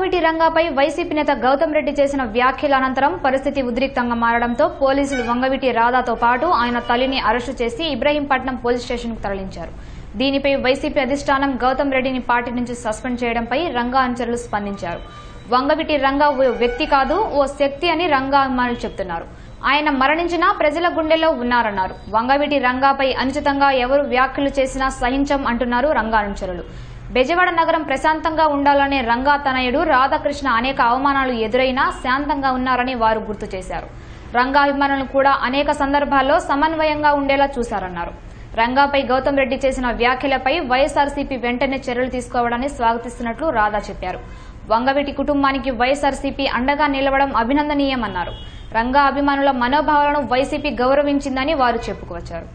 Vangaveeti రంగాపై YCP నేత గౌతమ్ రెడ్డి చేసిన వ్యాఖ్యల అనంతరం పరిస్థితి ఉద్రిక్తంగా మారడంతో పోలీసులు వంగవీటి రాధాతో పాటు ఆయన తల్లిని అరెస్టు చేసి ఇబ్రహీంపట్నం పోలీస్ స్టేషన్కు తరలించారు దీనిపై వైసీపీ అధిష్టానం గౌతమ్ రెడ్డిని పార్టీ నుంచి సస్పెండ్ చేయడంపై రంగా అనుచరులు స్పందించారు వంగవీటి రంగా ఓ వ్యక్తి కాదు ఓ శక్తి అని రంగా అభిమానులు చెబుతున్నారు ఆయన మరణించినా ప్రజల గుండెల్లో ఉన్నారన్నారు వంగవీటి రంగాపై అనుచితంగా ఎవరు వ్యాఖ్యలు చేసినా సహించం అంటున్నారు రంగా అనుచరులు బెజవాడ నగరం ప్రశాంతంగా ఉండాలనే రంగా తనయుడు రాధాకృష్ణ అనేక అవమానాలు ఎదురైనా శాంతంగా ఉన్నారని వారు గుర్తు చేశారు రంగా అభిమానులు కూడా అనేక సందర్భాల్లో సమన్వయంగా ఉండేలా చూశారన్నారు రంగాపై గౌతమ్ రెడ్డి చేసిన వ్యాఖ్యలపై వైఎస్ఆర్సీపీ వెంటనే చర్యలు తీసుకోవడాన్ని స్వాగతిస్తున్నట్లు రాధా చెప్పారు వంగవీటి కుటుంబానికి వైఎస్ఆర్సీపీ అండగా నిలవడం అభినందనీయమన్నారు రంగా అభిమానుల మనోభావాలను వైసీపీ గౌరవించిందని వారు చెప్పుకొచ్చారు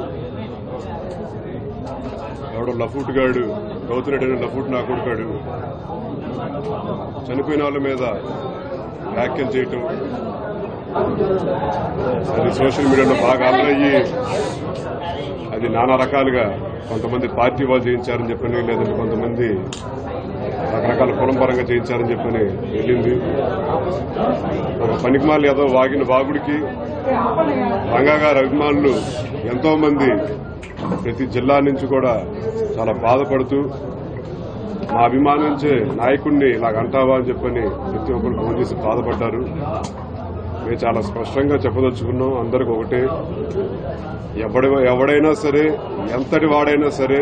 ఎవడో లఫూట్ గాడు గౌతురెడ్డి అనే లఫూట్ నా కొడుకాడు చనిపోయిన వాళ్ళ మీద వ్యాఖ్యలు చేయటం అది సోషల్ మీడియాలో బాగా అల్లయ్యి అది నానా రకాలుగా కొంతమంది పార్టీ వాళ్ళు చేయించారని చెప్పని లేదంటే కొంతమంది రకరకాల కులం పరంగా చేయించారని చెప్పని వెళ్ళింది ఒక పనికిమాలి ఏదో వాగిన వాగుడికి రంగా గారి అభిమానులు ఎంతో మంది ప్రతి జిల్లా నుంచి కూడా చాలా బాధపడుతూ మా అభిమానించే నాయకుడిని ఇలాగ అంటావా అని చెప్పని ప్రతి ఒక్కరు ఫోన్ చేసి బాధపడ్డారు మేము చాలా స్పష్టంగా చెప్పదలుచుకున్నాం అందరికి ఒకటే ఎవడి ఎవడైనా సరే ఎంతటి వాడైనా సరే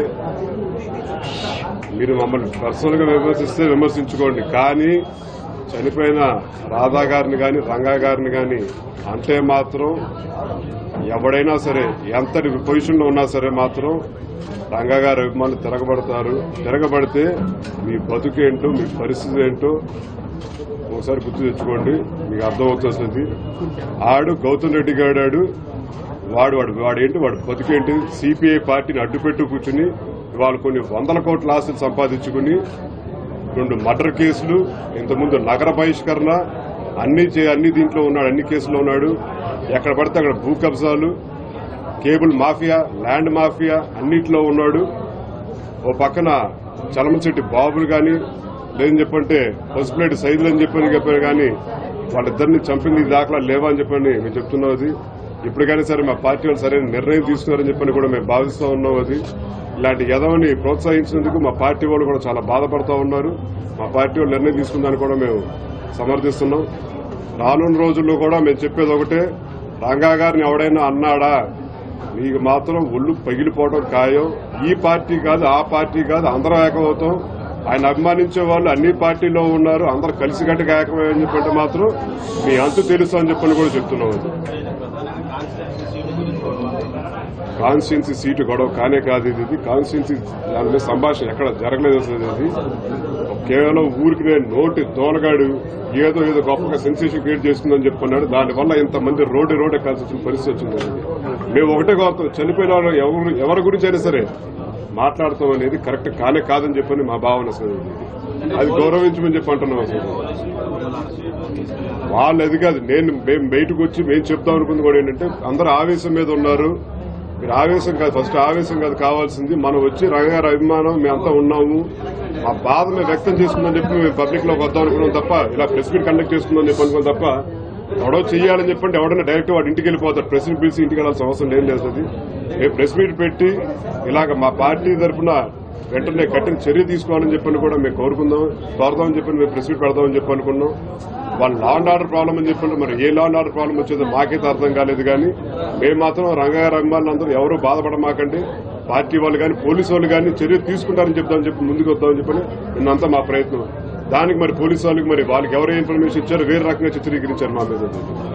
మీరు మమ్మల్ని పర్సనల్ గా విమర్శిస్తే విమర్శించుకోండి కానీ చనిపోయిన రాధా గారిని గాని రంగా గారిని గాని అంటే మాత్రం ఎవడైనా సరే ఎంతటి పొజిషన్ లో ఉన్నా సరే మాత్రం రంగా గారి అభిమానులు తిరగబడతారు తిరగబడితే మీ బతుకేంటో మీ పరిస్థితి ఏంటో ఒకసారి గుర్తు తెచ్చుకోండి మీకు అర్థమవుతుంది ఆడు గౌతమ్ రెడ్డి గాడాడు వాడు వాడు వాడేంటి వాడు బతుకేంటి సిపిఐ పార్టీని అడ్డుపెట్టు కూర్చుని ఇవాళ కొన్ని వందల కోట్ల ఆస్తులు సంపాదించుకుని రెండు మర్డర్ కేసులు ఇంతకుముందు నగర బహిష్కరణ అన్ని చే- అన్ని దీంట్లో ఉన్నాడు అన్ని కేసుల్లో ఉన్నాడు ఎక్కడ పడితే అక్కడ భూ కబ్జాలు కేబుల్ మాఫియా ల్యాండ్ మాఫియా అన్నిట్లో ఉన్నాడు ఓ పక్కన చలమచెట్టి బాబులు గాని లేదని చెప్పంటే పసుపులేటి సైదులు అని చెప్పని చెప్పారు కానీ వాళ్ళిద్దరిని చంపింది దాఖలా లేవా అని చెప్పని మేము చెప్తున్నాం అది ఇప్పుడు కానీ సరే మా పార్టీ వాళ్ళు సరైన నిర్ణయం తీసుకున్నారని చెప్పని కూడా మేము భావిస్తూ ఉన్నాం అది ఇలాంటి యదవని ప్రోత్సహించినందుకు మా పార్టీ వాళ్ళు కూడా చాలా బాధపడుతూ ఉన్నారు మా పార్టీ వాళ్ళు నిర్ణయం తీసుకుందని కూడా మేము సమర్థిస్తున్నాం రానున్న రోజుల్లో కూడా మేము చెప్పేది ఒకటే రంగా గారిని ఎవడైనా అన్నాడా మీకు మాత్రం ఒళ్ళు పగిలిపోవడం ఖాయం ఈ పార్టీ కాదు ఆ పార్టీ కాదు అందరం ఏకమవుతాం ఆయన అభిమానించే వాళ్ళు అన్ని పార్టీలో ఉన్నారు అందరూ కలిసికట్టుగా ఏకమని చెప్పంటే మాత్రం మీ అంతు తెలుసు అని చెప్పని కూడా చెప్తున్నాం అది. కాన్స్టిట్యున్సీ సీటు గొడవ కానే కాదు ఇది ఇది కాన్స్టిట్యున్సీ దాని మీద సంభాషణ ఎక్కడ జరగలేదు అసలు ఇది కేవలం ఊరికి నేను నోటి దోలగాడు ఏదో ఏదో గొప్పగా సెన్సేషన్ క్రియేట్ చేస్తుందని చెప్పుకున్నాడు దానివల్ల ఇంతమంది రోడ్డు రోడ్డు ఎక్కాల్సి వచ్చిన పరిస్థితి వచ్చింది మేము ఒకటే కోరుతాం చనిపోయిన వాళ్ళు ఎవరు ఎవరి గురించి అయినా సరే మాట్లాడతాం అనేది కరెక్ట్ కానే కాదని చెప్పని మా భావన అసలు ఇది. అది గౌరవించమని చెప్పి అంటున్నాం అసలు వాళ్ళు అది కాదు నేను మేము బయటకు వచ్చి మేము చెప్తాం అనుకుంది కూడా ఏంటంటే అందరూ ఆవేశం మీద ఉన్నారు మీరు ఆవేశం కాదు ఫస్ట్ ఆవేశం కాదు కావాల్సింది మనం వచ్చి రంగారు అభిమానం మేమంతా ఉన్నాము మా బాధ మేము వ్యక్తం చేసుకుందని చెప్పి మేము పబ్లిక్ లోకి వద్దాం అనుకున్నాం తప్ప ఇలా ప్రెస్ మీట్ కండక్ట్ చేసుకుందని చెప్పి అనుకున్నాం తప్ప ఎవడో చెయ్యాలని చెప్పండి ఎవడన్నా డైరెక్ట్ వాడు ఇంటికి వెళ్ళిపోతాడు ప్రెస్ మీట్ పిలిచి ఇంటికి వెళ్ళాల్సిన అవసరం ఏం లేదు అది మేము ప్రెస్ మీట్ పెట్టి ఇలాగ మా పార్టీ తరఫున వెంటనే కఠిన చర్య తీసుకోవాలని చెప్పని కూడా మేము కోరుకుందాం కోరుదామని చెప్పని మేము ప్రెస్ మీట్ పెడదామని చెప్పి అనుకున్నాం వాళ్ళు లా అండ్ ఆర్డర్ ప్రాబ్లం అని చెప్పండి మరి ఏ లా అండ్ ఆర్డర్ ప్రాబ్లం వచ్చేదో మాకైతే అర్థం కాలేదు కానీ మేము మాత్రం రంగారావు అభిమానులు అందరూ ఎవరు బాధపడమాకండి పార్టీ వాళ్ళు కానీ పోలీసు వాళ్ళు కానీ చర్య తీసుకుంటారని చెప్తామని చెప్పి ముందుకు వద్దామని చెప్పని నిన్నంతా మా ప్రయత్నం దానికి మరి పోలీసు వాళ్ళకి మరి వాళ్ళకి ఎవరు ఇన్ఫర్మేషన్ ఇచ్చారో వేరే రకంగా చిత్రీకరించారు మా మీద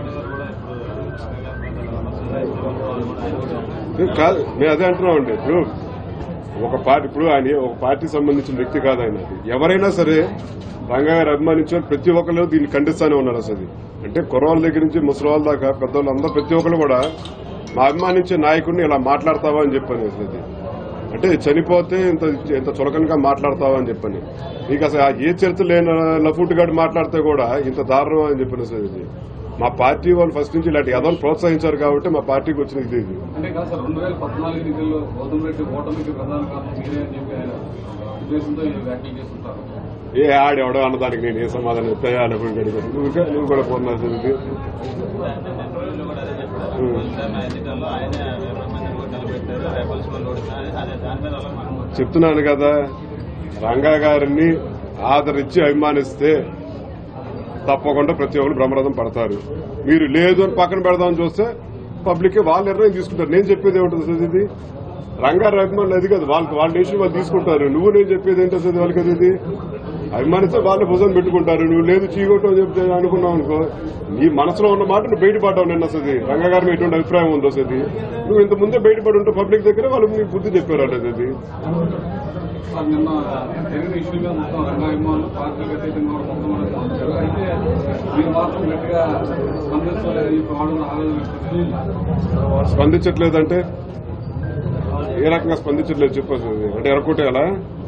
ఏ కాదు మేము అదే అంటున్నామండి ఇప్పుడు ఒక పార్టీ ఇప్పుడు ఆయన ఒక పార్టీ సంబంధించిన వ్యక్తి కాదు ఆయన అది. ఎవరైనా సరే రంగా గారు అభిమానించే వాళ్ళు ప్రతి ఒక్కరు దీన్ని ఖండిస్తానే ఉన్నారు అసలు అంటే కుర్రవాళ్ళ దగ్గర నుంచి ముసలి వాళ్ళ దాకా పెద్దవాళ్ళు అందరూ ప్రతి ఒక్కరు కూడా మా అభిమానించే నాయకుడిని ఇలా మాట్లాడతావా అని చెప్పని అసలు ఇది. అంటే చనిపోతే ఇంత ఇంత చులకనగా మాట్లాడతావా అని చెప్పని నీకు అసలు ఆ ఏ చరిత్ర లేని లఫూట్ గాడు మాట్లాడితే కూడా ఇంత దారుణం అని చెప్పిన అసలు ఇది మా పార్టీ వాళ్ళు ఫస్ట్ నుంచి ఇలాంటి ఎదవని ప్రోత్సహించారు కాబట్టి మా పార్టీకి వచ్చిన ఇది ఇది అంటే కాదు సార్ రెండు వేల పద్నాలుగు ఎన్నికల్లో గౌతమ్ రెడ్డి ఓటమికి ప్రధాన కారణం మీరే అని చెప్పి ఆయన ఉద్దేశంతో ఈ వ్యాఖ్యలు చేస్తుంటారు ఏ ఆడెవడో అన్నదానికి నేను ఏ సమాధానం చెప్తాయా అనుకుని గడిపాను నువ్వు ఇంకా- నువ్వు కూడా పోతున్నా చదివి ఇంటర్వ్యూలో కూడా అదే చెప్పారు పోలీసులు నా ఎన్నికల్లో ఆయనే ఇరవై మందిని కూడా నిలబెట్టారు రెబల్స్ వాళ్ళు ఓడిపోయారు అదే దాని మీద అలా మనం చెప్తున్నాను కదా రంగా గారిని ఆదరించి అభిమానిస్తే తప్పకుండా ప్రతి ఒక్కరు బ్రహ్మరథం పడతారు మీరు లేదు అని పక్కన పెడదామని చూస్తే పబ్లిక్ వాళ్ళు నిర్ణయం తీసుకుంటారు నేను చెప్పేది ఏమిటది సార్ ఇది రంగారు అభిమానులు అది కాదు వాళ్ళకి వాళ్ళ డెసిషన్ వాళ్ళు తీసుకుంటారు నువ్వు నేను చెప్పేది ఏంటో సార్ వాళ్ళకి అది ఇది అభిమానిస్తే వాళ్ళే భుజం పెట్టుకుంటారు నువ్వు లేదు చీకొట్టం చెప్తే అనుకున్నావు అనుకో నీ మనసులో ఉన్న మాట నువ్వు బయటపడ్డావు నిన్న అసలు రంగా గారి మీద ఎటువంటి అభిప్రాయం ఉందో అసలు నువ్వు ఇంత ముందే బయటపడి ఉంటే పబ్లిక్ దగ్గర వాళ్ళు నీకు బుద్ధి చెప్పారు అంటే అది సార్ నిన్న జరిగిన ఇష్యూ మీద మొత్తం రంగాభిమానులు పార్టీలకు అతీతంగా కూడా మొత్తం కూడా స్పందించారు అయితే మీరు మాత్రం గట్టిగా స్పందించలేదు ఈ వాళ్ళు ఆవేదన వ్యక్తం చేస్తున్నారు. స్పందించట్లేదంటే ఏ రకంగా స్పందించట్లేదు చెప్పదు అంటే ఎరకొట్టేయాలా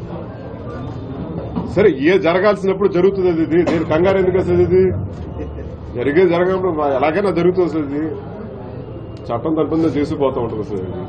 సరే ఏ జరగాల్సినప్పుడు జరుగుతుంది అది ఇది నేను కంగారు ఎందుకు వస్తుంది ఇది జరిగే జరగనప్పుడు మా- ఎలాగైనా జరుగుతుంది అసలు ఇది చట్టం తరపున చేసిపోతూ ఉంటుంది అసలు ఇది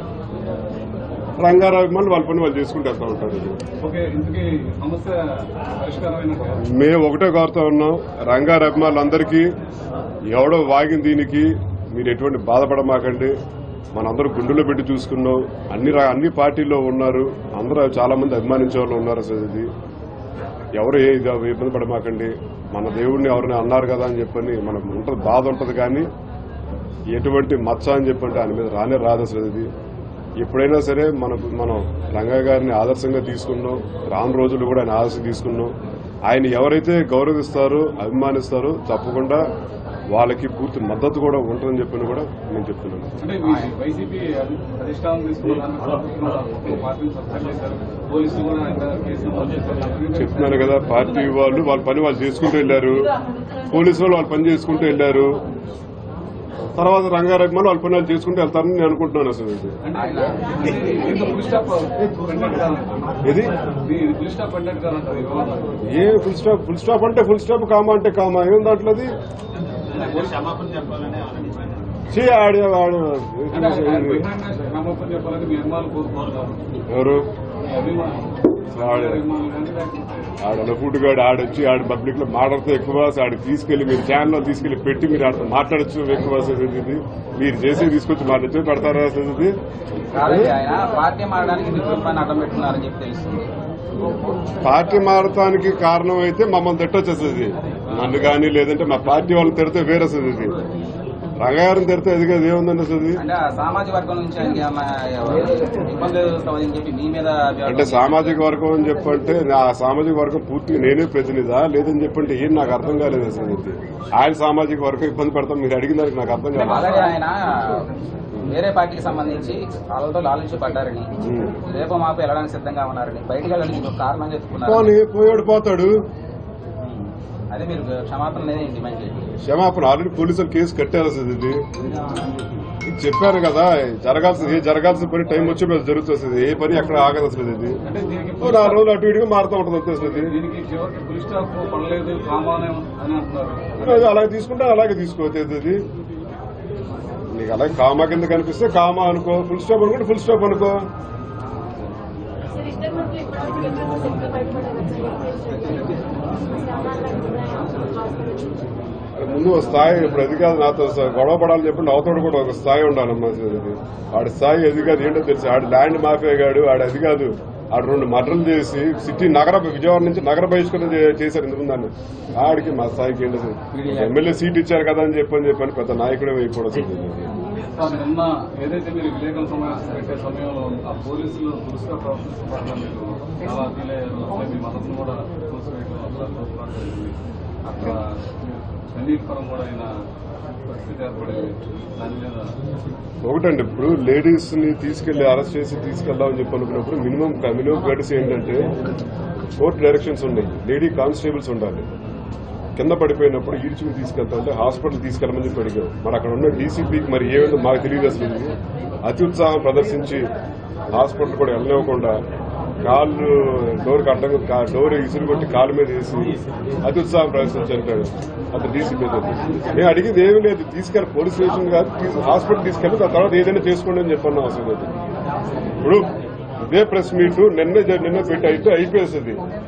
రంగారావు మళ్ళీ వాళ్ళ పని వాళ్ళు చేసుకుంటూ వెళ్తూ ఉంటారు ఇది ఓకే ఇంతకీ సమస్య పరిష్కారమైనట్టు మేము ఒకటే కోరుతా ఉన్నాం రంగారు అభిమానులందరికీ ఎవడో వాగిన దీనికి మీరు ఎటువంటి బాధపడమాకండి మనందరూ గుండెలో పెట్టి చూసుకున్నాం అన్ని రా- అన్ని పార్టీల్లో ఉన్నారు అందరూ చాలా మంది అభిమానించే వాళ్ళు ఉన్నారు అసలు ఇది ఎవరు ఏ ఇది ఇబ్బంది పడమాకండి మన దేవుడిని ఎవరిని అన్నారు కదా అని చెప్పని మనకు ఉంటుంది బాధ ఉంటుంది కానీ ఎటువంటి మచ్చ అని చెప్పంటే ఆయన మీద రానే రాదు అసలు ఇది ఎప్పుడైనా సరే మనకు మనం రంగయ్య గారిని ఆదర్శంగా తీసుకున్నాం రాను రోజులు కూడా ఆయన ఆదర్శం తీసుకున్నాం ఆయన ఎవరైతే గౌరవిస్తారో అభిమానిస్తారో తప్పకుండా వాళ్ళకి పూర్తి మద్దతు కూడా ఉంటుందని చెప్పని కూడా నేను చెప్తున్నాను అంటే వీ- వైసీపీ అధి- అధిష్టానం తీసుకున్న దాన్ని మొత్తం పార్టీని సస్పెండ్ చేశారు పోలీసులు కూడా ఆయన మీద కేసు నమోదు చేశారు చెప్తున్నాను కదా పార్టీ వాళ్ళు వాళ్ళ పని వాళ్ళు చేసుకుంటూ వెళ్లారు పోలీసు వాళ్ళు వాళ్ళ పని చేసుకుంటూ వెళ్లారు తర్వాత రంగారగ్మాలు వాళ్ళ పని వాళ్ళు చేసుకుంటూ వెళ్తారని నేను అనుకుంటున్నాను అసలు ఇది. అంటే దీంతో ఫుల్ స్టాప్ పెట్టినట్టు కాదంటారు ఇది ఇది ఫుల్ స్టాప్ పెట్టినట్టు కాదంటారు ఈ వివాదం ఏ ఫుల్ స్టాప్ ఫుల్ స్టాప్ అంటే ఫుల్ స్టాప్ కామా అంటే కామా ఏం దాంట్లో అది క్షమాపణ చెప్పాలని ఆలోచించాను చీ ఆడి ఆడు అంటే ఆయన బహిరంగ క్షమాపణ చెప్పాలని మీ అభిమానులు కోరుకుంటున్నారు ఎవరు మీ అభిమానులు ఆడ- అభిమానులు కానీ లేకపోతే ఆడ నఫుడ్గాడు ఆడొచ్చి ఆడ పబ్లిక్ లో మాట్లాడితే ఎక్కువ ఆడ తీసుకెళ్లి మీరు ఛానల్లో తీసుకెళ్లి పెట్టి మీరు ఆడ మాట్లాడచ్చు ఎక్కువ అసలు ఇది మీరు చేసి తీసుకొచ్చి మాట్లాడితే పెడతారా అసలు ఇది కాదండి ఆయన పార్టీ మారడానికి విద్యుత్పైన అడ్డం పెట్టుకున్నారని చెప్పి తెలుస్తుంది పార్టీ మారటానికి కారణం అయితే మమ్మల్ని తిట్టొచ్చేస్తుంది నన్ను కానీ లేదంటే మా పార్టీ వాళ్ళని తిడితే వేరే అసలు ఇది రంగారం తిడితే అది కాదు ఏముందండి అసలు ఇది అంటే ఆ సామాజిక వర్గం నుంచి ఆయనకి ఏమన్నా ఇబ్బంది ఎదురవుతుందని చెప్పి మీ మీద అంటే సామాజిక వర్గం అని చెప్పంటే నా సామాజిక వర్గం పూర్తిగా నేనే ప్రతినిధా లేదని చెప్పంటే ఏం నాకు అర్థం కాలేదు అసలు ఇది ఆయన సామాజిక వర్గం ఇబ్బంది పెడతాం మీరు అడిగిన దానికి నాకు అర్థం కాలేదు అలాగే ఆయన వేరే పార్టీకి సంబంధించి వాళ్ళతో లాలించబడ్డారని ఉమ్. రేపు మాపు వెళ్ళడానికి సిద్ధంగా ఉన్నారని బయటకు వెళ్ళడానికి ఒక కారణం చెప్పుకున్నారు పోనీ పోయాడు పోతాడు అదే మీరు క్షమాపణ అనేది డిమాండ్ చేయండి క్షమాపణ ఆల్రెడీ పోలీసులు కేసు కట్టారు అసలు ఇది ఇది చెప్పారు కదా జరగాల్సింది ఏ జరగాల్సిన పని టైం వచ్చి జరుగుతుంది ఏ పని ఎక్కడ ఆగదు అసలు ఇది అంటే దీనికి ఓ నాలుగు రోజులు అటు ఇటుగా మారుతూ ఉంటుంది అంతే అసలు ఇది దీనికి చివరికి ఫుల్ స్టాప్ పడలేదు కామానే అని అంటున్నారు అది అలాగే తీసుకుంటే అలాగే తీసుకోవచ్చు ఇది నీకు అలాగే కామా కింద కనిపిస్తే కామా అనుకో ఫుల్ స్టాప్ అనుకుంటే ఫుల్ స్టాప్ అనుకో అది ముందు ఒక స్థాయి ఇప్పుడు అది కాదు నాతో స- గొడవ పడాలని చెప్పండి అవతోడు కూడా ఒక స్థాయి ఉండాలమ్మా అసలు ఇది. వాడి స్థాయి అది కాదు ఏంటో తెలుసు ఆడు ల్యాండ్ మాఫియా గాడు ఆడు అది కాదు ఆడు రెండు మర్డర్లు చేసి సిటీ నగర విజయవాడ నుంచి నగర బహిష్కరణ చే- చేశారు ఇంతకు ముందు ఆడికి మా స్థాయికి ఏంటి అసలు? ఎమ్మెల్యే సీట్ ఇచ్చారు కదా అని చెప్పని చెప్పని పెద్ద నాయకుడే అయిపోవడం అసలు ఇది. సార్ నిన్న ఏదైతే మీరు విలేకరుల సమావేశం పెట్టే సమయంలో ఆ పోలీసులు దురుసుగా ప్రవర్తిస్తున్న మీరు చాలా ఫీల్ అయ్యారు అంటే మీ మనసును కూడా తోసివేయడం అట్లా తోసినట్టు జరిగింది. అక్కడ కన్నీటిపరం కూడా అయిన పరిస్థితి ఏర్పడింది దాని మీద ఒకటండి ఇప్పుడు లేడీస్ ని తీసుకెళ్లి అరెస్ట్ చేసి తీసుకెళ్దామని చెప్పి అనుకున్నప్పుడు మినిమం మినిమం గడిసి ఏంటంటే కోర్టు డైరెక్షన్స్ ఉన్నాయి లేడీ కానిస్టేబుల్స్ ఉండాలి కింద పడిపోయినప్పుడు ఈడ్చుకుని తీసుకెళ్తా అంటే హాస్పిటల్ తీసుకెళ్ళమని చెప్పి అడిగాం మరి అక్కడ ఉన్న డీసీపీకి మరి ఏమైందో మాకు తెలియదు అసలు ఇది. అతి ఉత్సాహం ప్రదర్శించి హాస్పిటల్ కూడా వెళ్ళనివ్వకుండా కాళ్ళు డోర్ అడ్డం కా- డోర్ ఇసురు కొట్టి కాలు మీద వేసి అతి ఉత్సాహం ప్రదర్శించారు అతను డీసీపీ నేను అడిగింది ఏమీ లేదు తీసుకెళ్ళి పోలీస్ స్టేషన్ కాదు తీసు- హాస్పిటల్ తీసుకెళ్ళి దాని తర్వాత ఏదైనా చేసుకోండి అని చెప్పన్నాం అసలు అది. ఇప్పుడు ఇదే ప్రెస్ మీట్ నిన్న జ- నిన్న పెట్టి అయితే అయిపోయేస్తుంది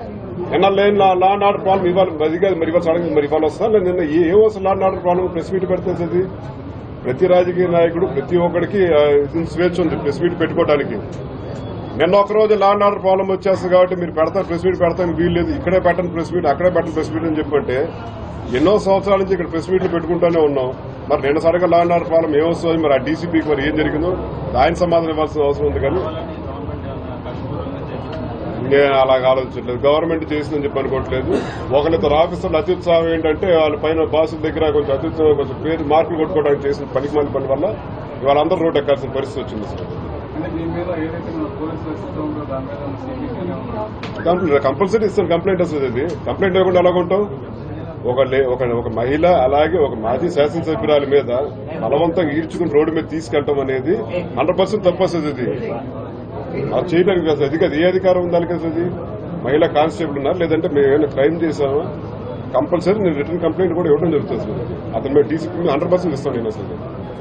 నిన్న లేని law law and order problem ఇవాళ అది కాదు మరి ఇవాళ సడన్ మరి ఇవాళ వస్తా లేదా నిన్న ఏ ఏ వస్తుంది law and order problem press meet పెడితే అది ప్రతి రాజకీయ నాయకుడు ప్రతి ఒక్కడికి ఆ, ఇది స్వేచ్ఛ ఉంది ప్రెస్ మీట్ పెట్టుకోవడానికి నిన్న ఒక రోజు లా అండ్ ఆర్డర్ ప్రాబ్లం వచ్చేస్తుంది కాబట్టి మీరు పెడతారు ప్రెస్ మీట్ పెడతానికి వీలు లేదు ఇక్కడే పెట్టండి ప్రెస్ మీట్ అక్కడే పెట్టండి ప్రెస్ మీట్ అని చెప్పంటే ఎన్నో సంవత్సరాల నుంచి ఇక్కడ ప్రెస్ మీట్లు పెట్టుకుంటూనే ఉన్నాం మరి నిన్న సరిగ్గా లా అండ్ ఆర్డర్ ప్రాబ్లం ఏమొస్తుంది మరి ఆ డీసీపీకి మరి ఏం జరిగిందో ఆయన సమాధానం ఇవ్వాల్సిన అవసరం ఉంది కానీ గవర్నమెంట్ ఏమన్నా కట్టుబూరంగా చేసింది నేను అలాగ ఆలోచించట్లేదు గవర్నమెంట్ చేసిందని చెప్పి అనుకోవట్లేదు ఒకరిద్దరు ఆఫీసర్లు అత్యుత్సాహం ఏంటంటే వాళ్ళ పైన బాసుల దగ్గర కొంచెం అత్యుత్సాహం కొంచెం పేరు మార్కులు కొట్టుకోవడానికి చేసిన పనికి మంది పని వల్ల ఇవాళ అందరూ రోడ్డు ఎక్కాల్సిన పరిస్థితి వచ్చింది అసలు అంటే దీని మీద ఏదైతే మన పోలీసులు సిస్టమ్ ఉందో దాని మీద సీబీఐ ఉన్నారు కంప్లైంట్ కంపల్సరీ ఇస్తాను కంప్లైంట్ వస్తుంది ఇది కంప్లైంట్ లేకుండా ఎలాగుంటాం ఒక లే- ఒక ఒక మహిళ అలాగే ఒక మాజీ శాసనసభ్యురాలి మీద బలవంతంగా ఈడ్చుకుని రోడ్డు మీద తీసుకెళ్ళటం అనేది హండ్రెడ్ పర్సెంట్ తప్పు వస్తుంది ఇది అది చేయడానికి అసలు అది కాదు ఏ అధికారం ఉంది దానికి అసలు అది మహిళా కానిస్టేబుల్ ఉన్నారు లేదంటే మేము ఏమైనా క్రైమ్ చేసామా కంపల్సరీ నేను రిటర్న్ కంప్లైంట్ కూడా ఇవ్వడం జరుగుతుంది అసలు అతను మేము డీసీపీ హండ్రెడ్ పర్సెంట్ ఇస్తాను నేను అసలు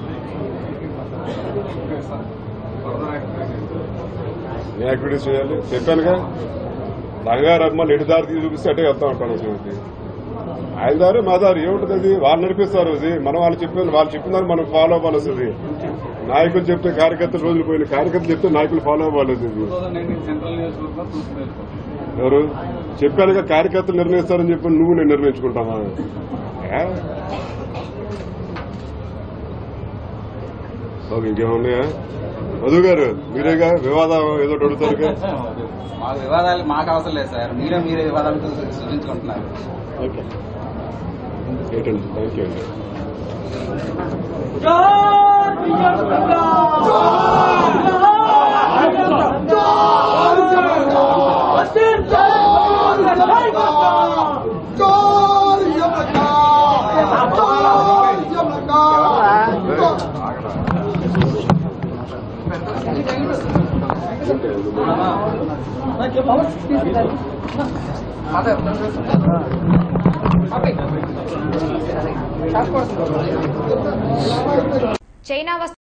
ఓకే సార్ ఫర్దర్ యాక్టివిటీస్ ఏ యాక్టివిటీస్ చేయాలి చెప్పానుగా రంగారు అమ్మ ఎటు దారి తీసి చూపిస్తే అటే వెళ్తా ఉంటాను అసలు ఇది. ఆయన దారి మా దారి ఏముంటుంది అది వాళ్ళు నడిపిస్తారు అది మనం వాళ్ళు చెప్పిన వాళ్ళు చెప్పిన దాన్ని మనం ఫాలో అవ్వాలి వస్తుంది నాయకులు చెప్తే కార్యకర్తలు రోజులు పోయిన కార్యకర్తలు చెప్తే నాయకులు ఫాలో అవ్వాలి ఇది టూ థౌసండ్ నైన్టీన్ సెంట్రల్ నియోజకవర్గం చూసుకుని వెళ్ళిపోతుంది ఎవరు చెప్పానుగా కార్యకర్తలు నిర్ణయిస్తారని చెప్పి నువ్వు నేను నిర్ణయించుకుంటామా ఏ? ఓకే ఇంకేమున్నాయా మధు గారు మీరేగా వివాదం ఏదో ఒకటి అడుగుతారుగా మాకు వివాదాలు మాకు అవసరం లేదు సార్ మీరే మీరే వివాదాలు సృష్టించుకుంటున్నారు ఓకే ఏంటండి థ్యాంక్ యూ అండి చైనా వస్తు